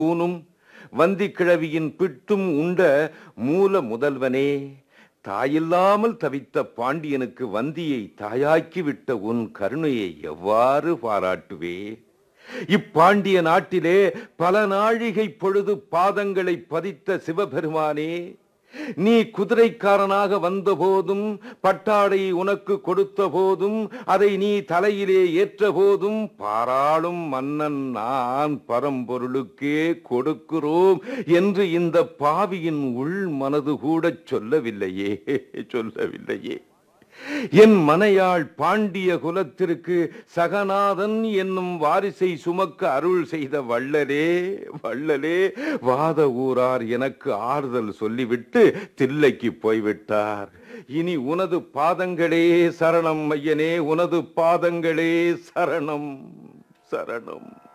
ஊனும் வந்தி கிழவியின் பிட்டும் உண்ட மூல முதல்வனே தாயில்லாமல் தவித்த பாண்டியனுக்கு வந்தியை தாயாக்கி விட்ட உன் கருணையை எவ்வாறு பாராட்டுவே இப்பாண்டிய நாட்டிலே பல நாழிகை பொழுது பாதங்களை பதித்த சிவபெருமானே நீ குதிரைக்காரனாக வந்தபோதும் பட்டாடை உனக்கு கொடுத்த போதும் அதை நீ தலையிலே ஏற்ற போதும் பாராளும் மன்னன் நான் பரம்பொருளுக்கே கொடுக்கிறோம் என்று இந்த பாவியின் உள் மனது கூட சொல்லவில்லையே சொல்லவில்லையே என் மனையாள் பாண்டிய குலத்திற்கு சகநாதன் என்னும் வாரிசை சுமக்க அருள் செய்த வள்ளலே வள்ளலே வாத ஊரார் எனக்கு ஆறுதல் சொல்லிவிட்டு தில்லைக்கு போய்விட்டார் இனி உனது பாதங்களே சரணம் ஐயனே உனது பாதங்களே சரணம் சரணம்